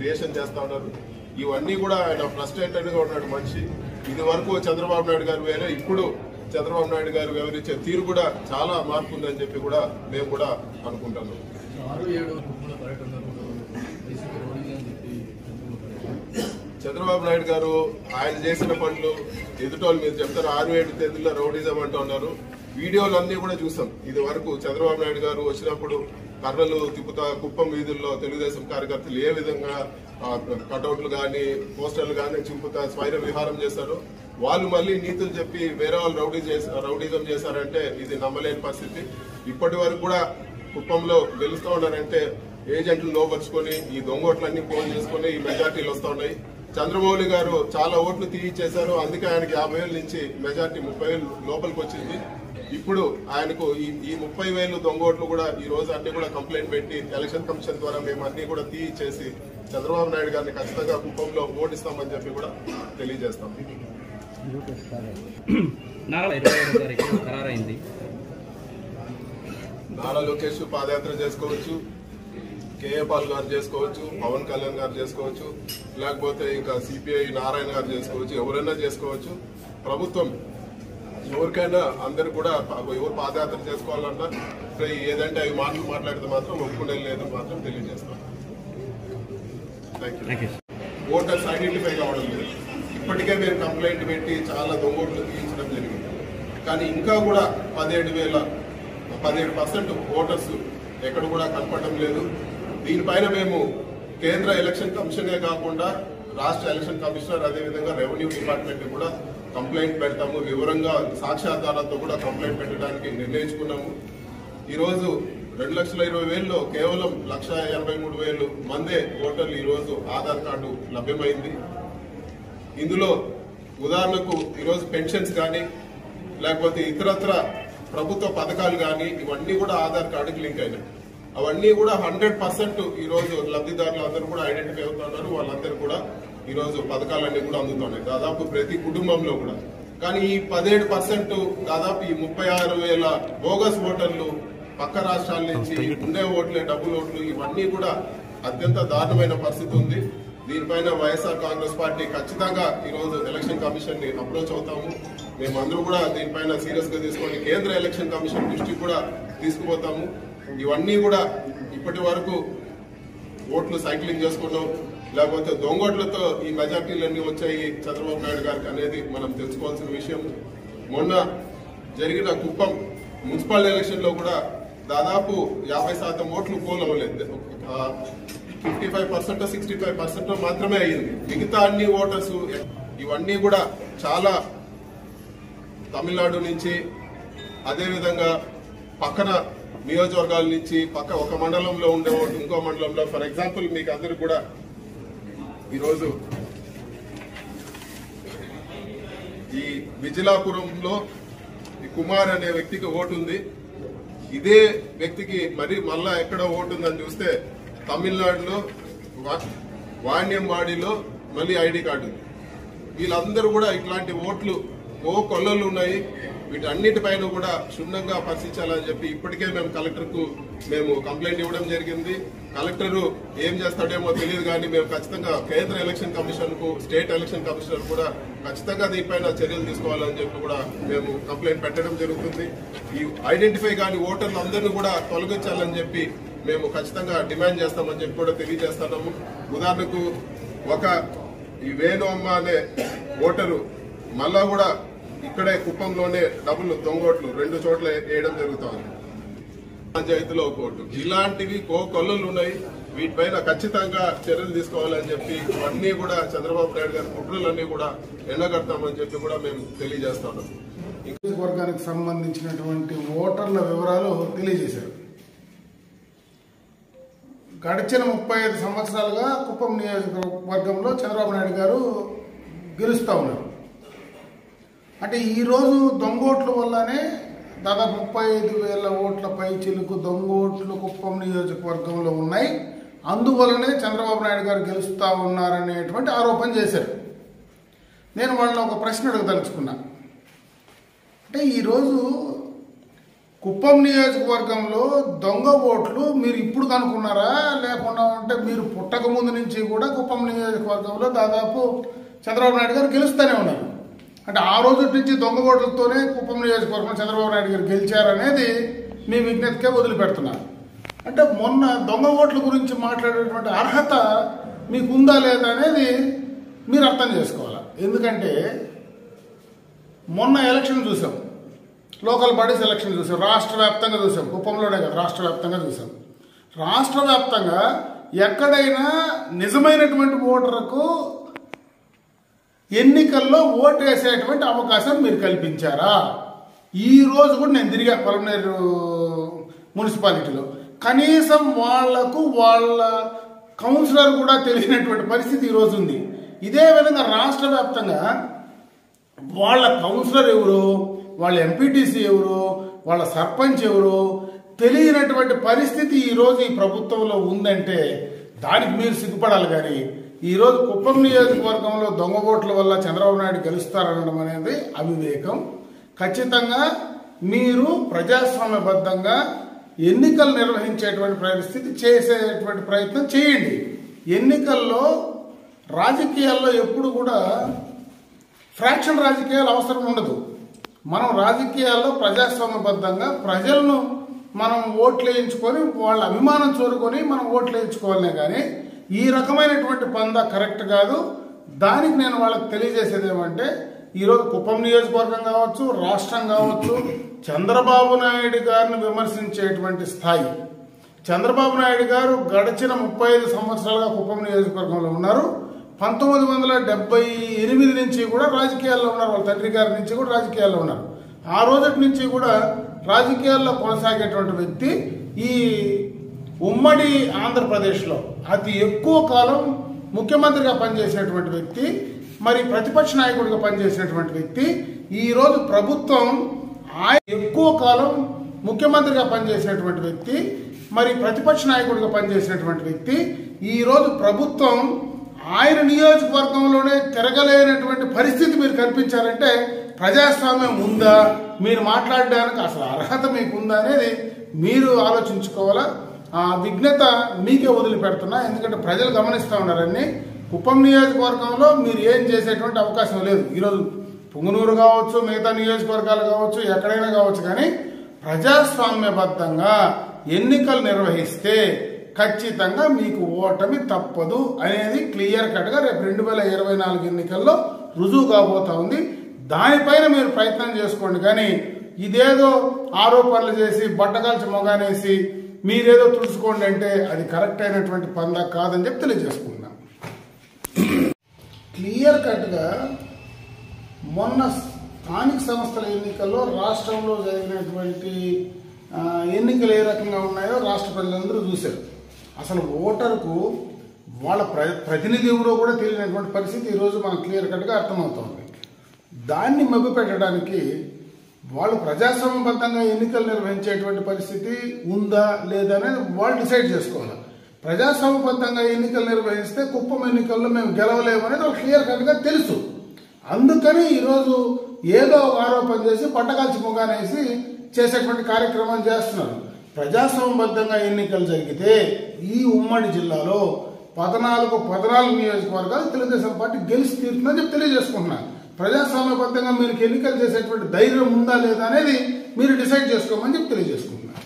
creation చేస్తా ఉన్నారు ఇవన్నీ కూడా ఆయన ఫ్రస్ట్రేటెడ్ గా ఉన్నాడు మనిషి ఇది వరకు చంద్రబాబు నాయుడు గారు వేరే ఇప్పుడు చంద్రబాబు నాయుడు గారు వివరించే తీరు కూడా చాలా మార్పు ఉందని చెప్పి కూడా మేము కూడా అనుకుంటున్నాం ఆరు ఏడు కుటుంబ పర్యటనలో వైసీపీ రోడ్డు అని చెప్పి చంద్రబాబు నాయుడు గారు ఆయన చేసిన పనులు ఎదుటోళ్ళు మీరు చెప్తారు ఆరు ఏడు తేదీల్లో రౌడీజం అంటూ ఉన్నారు వీడియోలు అన్ని కూడా చూసాం ఇది వరకు చంద్రబాబు నాయుడు గారు వచ్చినప్పుడు కర్రలు తిప్పుతా కుప్పం వీధుల్లో తెలుగుదేశం కార్యకర్తలు ఏ విధంగా ఆ, కటౌట్లు కానీ పోస్టర్లు కానీ చింపుతా స్వైర విహారం చేశారు వాళ్ళు మళ్ళీ నీతులు చెప్పి వేరే వాళ్ళు రౌడీ చేసి రౌడీజం చేశారంటే ఇది నమ్మలేని పరిస్థితి ఇప్పటి వరకు కూడా కుప్పంలో గెలుస్తూ ఉన్నారంటే ఏజెంట్లు లోపరుచుకొని ఈ దొంగోట్లన్నీ ఫోన్ చేసుకొని ఈ మెజార్టీలు వస్తూ ఉన్నాయి చంద్రమౌళి గారు చాలా ఓట్లు తీయించేశారు అందుకే ఆయనకి యాభై వేల నుంచి మెజార్టీ ముప్పై వేలు లోపలికి వచ్చింది ఇప్పుడు ఆయనకు ఈ ఈ ముప్పై వేలు దొంగ ఓట్లు కూడా ఈ రోజు అన్ని కూడా కంప్లైంట్ పెట్టి ఎలక్షన్ కమిషన్ ద్వారా మేము అన్ని కూడా తీయించేసి చంద్రబాబు నాయుడు గారిని ఖచ్చితంగా కుప్పంలో ఓటిస్తామని చెప్పి కూడా తెలియజేస్తాం నారా ఇరవై ఐదో తారీఖు ఖరారైంది నారా లోకేష్ పాదయాత్ర చేసుకోవచ్చు కేఏ పాల్ గారు చేసుకోవచ్చు పవన్ కళ్యాణ్ గారు చేసుకోవచ్చు లేకపోతే ఇంకా సిపిఐ నారాయణ గారు చేసుకోవచ్చు ఎవరైనా చేసుకోవచ్చు ప్రభుత్వం ఎవరికైనా అందరు కూడా పా- ఎవరు పాదయాత్ర చేసుకోవాలన్నా ఇక్కడ ఏదంటే అవి మాటలు మాట్లాడితే మాత్రం ఒప్పుకునే లేదు మాత్రం తెలియజేస్తాం thank you thank you voters identify కావడం లేదు ఇప్పటికే మేము కంప్లైంట్ పెట్టి చాలా దొంగోట్లు తీయించడం జరిగింది కానీ ఇంకా కూడా పదిహేడు వేల పదిహేడు పర్సెంట్ ఓటర్స్ ఎక్కడ కూడా కనపడడం లేదు దీనిపైన మేము కేంద్ర ఎలక్షన్ కమిషనే కాకుండా రాష్ట్ర ఎలక్షన్ కమిషనర్ అదేవిధంగా రెవెన్యూ డిపార్ట్మెంట్ కూడా కంప్లైంట్ పెడతాము వివరంగా సాక్ష్యాధారాలతో కూడా కంప్లైంట్ పెట్టడానికి నిర్ణయించుకున్నాము ఈ రోజు రెండు లక్షల ఇరవై వేలలో కేవలం లక్ష ఎనభై మూడు వేలు మందే ఓటర్లు ఈ రోజు ఆధార్ కార్డు లభ్యమైంది ఇందులో ఉదాహరణకు ఈరోజు పెన్షన్స్ కానీ లేకపోతే ఇతరత్ర ప్రభుత్వ పథకాలు కానీ ఇవన్నీ కూడా ఆధార్ కార్డుకి లింక్ అయినాయి అవన్నీ కూడా హండ్రెడ్ పర్సెంట్ ఈ రోజు లబ్ధిదారులు అందరూ కూడా ఐడెంటిఫై అవుతున్నారు వాళ్ళందరూ కూడా ఈ రోజు పథకాలన్నీ కూడా అందుతున్నాయి దాదాపు ప్రతి కుటుంబంలో కూడా కానీ ఈ పదిహేడు పర్సెంట్ దాదాపు ఈ ముప్పై ఆరు వేల బోగస్ ఓటర్లు పక్క రాష్ట్రాల నుంచి ఉండే ఓట్లే డబ్బులు ఓట్లు ఇవన్నీ కూడా అత్యంత దారుణమైన పరిస్థితి ఉంది దీనిపైన వైఎస్ఆర్ కాంగ్రెస్ పార్టీ ఖచ్చితంగా ఈ రోజు ఎలక్షన్ కమిషన్ ని అప్రోచ్ అవుతాము మేమందరూ కూడా దీనిపైన సీరియస్ గా తీసుకొని కేంద్ర ఎలక్షన్ కమిషన్ దృష్టికి కూడా తీసుకుపోతాము ఇవన్నీ కూడా ఇప్పటి వరకు ఓట్లు సైక్లింగ్ చేసుకున్నాం లేకపోతే దొంగోట్లతో ఈ మెజార్టీలన్నీ వచ్చాయి చంద్రబాబు నాయుడు గారికి అనేది మనం తెలుసుకోవాల్సిన విషయం మొన్న జరిగిన కుప్పం మున్సిపల్ ఎలక్షన్ లో కూడా దాదాపు యాభై శాతం ఓట్లు పోల్ అవ్వలేదు fifty five percent sixty five percent మాత్రమే అయ్యింది మిగతా అన్ని ఓటర్స్ ఇవన్నీ కూడా చాలా తమిళనాడు నుంచి అదేవిధంగా పక్కన నియోజకవర్గాల నుంచి పక్క ఒక మండలంలో ఉండే ఓటు ఇంకో మండలంలో ఫర్ ఎగ్జాంపుల్ మీకు అందరికి కూడా ఈరోజు ఈ విజిలాపురంలో ఈ కుమార్ అనే వ్యక్తికి ఓటు ఉంది ఇదే వ్యక్తికి మరి మళ్ళా ఎక్కడ ఓటు ఉందని చూస్తే తమిళనాడులో వా- వాణ్యంవాడిలో మళ్ళీ ఐడి కార్డు ఉంది వీళ్ళందరూ కూడా ఇట్లాంటి ఓట్లు ఓ కొల్లలు ఉన్నాయి వీటన్నిటిపైన కూడా క్షుణ్ణంగా పరిశీలించాలని చెప్పి ఇప్పటికే మేము కలెక్టర్ కు మేము కంప్లైంట్ ఇవ్వడం జరిగింది కలెక్టర్ ఏం చేస్తాడేమో తెలియదు కానీ మేము ఖచ్చితంగా కేంద్ర ఎలక్షన్ కమిషన్ కు స్టేట్ ఎలక్షన్ కమిషనర్ కూడా ఖచ్చితంగా దీనిపైన చర్యలు తీసుకోవాలని చెప్పి కూడా మేము కంప్లైంట్ పెట్టడం జరుగుతుంది ఈ ఐడెంటిఫై కాని ఓటర్లు అందరినీ కూడా తొలగించాలని చెప్పి మేము ఖచ్చితంగా డిమాండ్ చేస్తామని చెప్పి కూడా తెలియజేస్తున్నాము ఉదాహరణకు ఒక ఈ వేణు అమ్మ అనే ఓటరు మళ్ళా కూడా ఇక్కడే కుప్పంలోనే డబ్బులు దొంగోట్లు రెండు చోట్ల వేయడం జరుగుతోంది పంచాయతీలో ఒక ఓటు ఇలాంటివి కో కొల్లలు ఉన్నాయి వీటిపైన ఖచ్చితంగా చర్యలు తీసుకోవాలని చెప్పి ఇవన్నీ కూడా చంద్రబాబు నాయుడు గారి కుట్రలన్నీ కూడా ఎండగడతామని చెప్పి కూడా మేము తెలియజేస్తున్నాం నియోజకవర్గానికి సంబంధించినటువంటి ఓటర్ల వివరాలు తెలియజేశారు గడిచిన ముప్పై ఐదు సంవత్సరాలుగా కుప్పం నియోజకవర్గంలో చంద్రబాబు నాయుడు గారు గెలుస్తూ ఉన్నారు అంటే ఈరోజు దొంగోట్ల వల్లనే దాదాపు ముప్పై ఐదు వేల ఓట్ల పై చిలుకు దొంగోట్లు కుప్పం నియోజకవర్గంలో ఉన్నాయి అందువలనే చంద్రబాబు నాయుడు గారు గెలుస్తూ ఉన్నారనేటువంటి ఆరోపణ చేశారు నేను వాళ్ళని ఒక ప్రశ్న అడగదలుచుకున్నా అంటే ఈరోజు కుప్పం నియోజకవర్గంలో దొంగ ఓట్లు మీరు ఇప్పుడు కనుక్కున్నారా లేకుండా ఉంటే మీరు పుట్టక ముందు నుంచి కూడా కుప్పం నియోజకవర్గంలో దాదాపు చంద్రబాబు నాయుడు గారు గెలుస్తూనే ఉన్నారు అంటే ఆ రోజు నుంచి దొంగ ఓట్లతోనే కుప్పం నియోజకవర్గం చంద్రబాబు నాయుడు గారు గెలిచారనేది మీ విజ్ఞతకే వదిలిపెడుతున్నారు అంటే మొన్న దొంగ ఓట్ల గురించి మాట్లాడేటువంటి అర్హత మీకు ఉందా లేదా అనేది మీరు అర్థం చేసుకోవాలి ఎందుకంటే మొన్న ఎలక్షన్ చూసాం లోకల్ బాడీస్ ఎలక్షన్ చూసాం రాష్ట్ర వ్యాప్తంగా చూసాం కుప్పంలోనే కదా రాష్ట్ర వ్యాప్తంగా చూసాం రాష్ట్ర వ్యాప్తంగా ఎక్కడైనా నిజమైనటువంటి ఓటర్కు ఎన్నికల్లో ఓటు వేసేటువంటి అవకాశం మీరు కల్పించారా ఈ రోజు కూడా నేను తిరిగా పొలంనేరు మున్సిపాలిటీలో కనీసం వాళ్లకు వాళ్ళ కౌన్సిలర్ కూడా తెలియనటువంటి పరిస్థితి ఈరోజు ఉంది ఇదే విధంగా రాష్ట్ర వ్యాప్తంగా వాళ్ళ కౌన్సిలర్ ఎవరు వాళ్ళ ఎంపీటీసీ ఎవరు వాళ్ళ సర్పంచ్ ఎవరు తెలియనటువంటి పరిస్థితి ఈరోజు ఈ ప్రభుత్వంలో ఉందంటే దానికి మీరు సిగ్గుపడాలి కానీ ఈరోజు కుప్పం నియోజకవర్గంలో దొంగ ఓట్ల వల్ల చంద్రబాబు నాయుడు గెలుస్తారనడం అనేది అవివేకం ఖచ్చితంగా మీరు ప్రజాస్వామ్యబద్ధంగా ఎన్నికలు నిర్వహించేటువంటి పరిస్థితి చేసేటువంటి ప్రయత్నం చేయండి ఎన్నికల్లో రాజకీయాల్లో ఎప్పుడు కూడా ఫ్రాక్షన్ రాజకీయాలు అవసరం ఉండదు మనం రాజకీయాల్లో ప్రజాస్వామ్యబద్ధంగా ప్రజలను మనం ఓట్లు వేయించుకొని వాళ్ళ అభిమానం చూరుకొని మనం ఓట్లు వేయించుకోవాలనే కానీ ఈ రకమైనటువంటి పంద కరెక్ట్ కాదు దానికి నేను వాళ్ళకి తెలియజేసేది ఏమంటే ఈరోజు కుప్పం నియోజకవర్గం కావచ్చు రాష్ట్రం కావచ్చు చంద్రబాబు నాయుడు గారిని విమర్శించేటువంటి స్థాయి చంద్రబాబు నాయుడు గారు గడిచిన ముప్పై ఐదు సంవత్సరాలుగా కుప్పం నియోజకవర్గంలో ఉన్నారు పంతొమ్మిది వందల డెబ్బై ఎనిమిది నుంచి కూడా రాజకీయాల్లో ఉన్నారు వాళ్ళ తండ్రి గారి నుంచి కూడా రాజకీయాల్లో ఉన్నారు ఆ రోజటి నుంచి కూడా రాజకీయాల్లో కొనసాగేటువంటి వ్యక్తి ఈ ఉమ్మడి ఆంధ్రప్రదేశ్లో అతి ఎక్కువ కాలం ముఖ్యమంత్రిగా పనిచేసినటువంటి వ్యక్తి మరి ప్రతిపక్ష నాయకుడిగా పనిచేసినటువంటి వ్యక్తి ఈ రోజు ప్రభుత్వం ఆయన ఎక్కువ కాలం ముఖ్యమంత్రిగా పనిచేసినటువంటి వ్యక్తి మరి ప్రతిపక్ష నాయకుడిగా పనిచేసినటువంటి వ్యక్తి ఈ రోజు ప్రభుత్వం ఆయన నియోజకవర్గంలోనే తిరగలేనటువంటి పరిస్థితి మీరు కల్పించారంటే ప్రజాస్వామ్యం ఉందా మీరు మాట్లాడడానికి అసలు అర్హత మీకు ఉందా అనేది మీరు ఆలోచించుకోవాలా ఆ విఘ్నత మీకే వదిలిపెడుతున్నా ఎందుకంటే ప్రజలు గమనిస్తూ ఉన్నారని కుప్పం నియోజకవర్గంలో మీరు ఏం చేసేటువంటి అవకాశం లేదు ఈరోజు పుంగనూరు కావచ్చు మిగతా నియోజకవర్గాలు కావచ్చు ఎక్కడైనా కావచ్చు కానీ ప్రజాస్వామ్యబద్ధంగా ఎన్నికలు నిర్వహిస్తే ఖచ్చితంగా మీకు ఓటమి తప్పదు అనేది క్లియర్ కట్గా రేపు రెండు వేల ఇరవై నాలుగు ఎన్నికల్లో రుజువు కాబోతా ఉంది దానిపైన మీరు ప్రయత్నం చేసుకోండి కానీ ఇదేదో ఆరోపణలు చేసి బట్టగాల్చి మొగానేసి మీరేదో తుడుచుకోండి అంటే అది కరెక్ట్ అయినటువంటి పంద కాదని చెప్పి తెలియజేసుకుంటున్నాం క్లియర్ కట్గా మొన్న స్థానిక సంస్థల ఎన్నికల్లో రాష్ట్రంలో జరిగినటువంటి ఆ, ఎన్నికలు ఏ రకంగా ఉన్నాయో రాష్ట్ర ప్రజలందరూ చూశారు అసలు ఓటర్కు వాళ్ళ ప్ర ప్రతినిధి ఎవరో కూడా తెలియనటువంటి పరిస్థితి ఈరోజు మనకు క్లియర్ కట్గా అర్థమవుతోంది దాన్ని మభ్యపెట్టడానికి వాళ్ళు ప్రజాస్వామ్యబద్ధంగా ఎన్నికలు నిర్వహించేటువంటి పరిస్థితి ఉందా లేదా అనేది వాళ్ళు డిసైడ్ చేసుకోవాలి ప్రజాస్వామ్యబద్ధంగా ఎన్నికలు నిర్వహిస్తే కుప్పం ఎన్నికల్లో మేము గెలవలేము అనేది వాళ్ళకి క్లియర్ కట్గా తెలుసు అందుకని ఈరోజు ఏదో ఒక ఆరోపణ చేసి పట్టకాల్చి ముగానేసి చేసేటువంటి కార్యక్రమం చేస్తున్నారు ప్రజాస్వామ్యబద్ధంగా ఎన్నికలు జరిగితే ఈ ఉమ్మడి జిల్లాలో పద్నాలుగు పద్నాలుగు నియోజకవర్గాలు తెలుగుదేశం పార్టీ గెలిచి తీరుతుందని చెప్పి తెలియజేసుకుంటున్నారు ప్రజాస్వామ్యబద్ధంగా మీరు ఎన్నికలు చేసేటువంటి ధైర్యం ఉందా లేదా అనేది మీరు డిసైడ్ చేసుకోమని చెప్పి తెలియజేసుకుంటున్నారు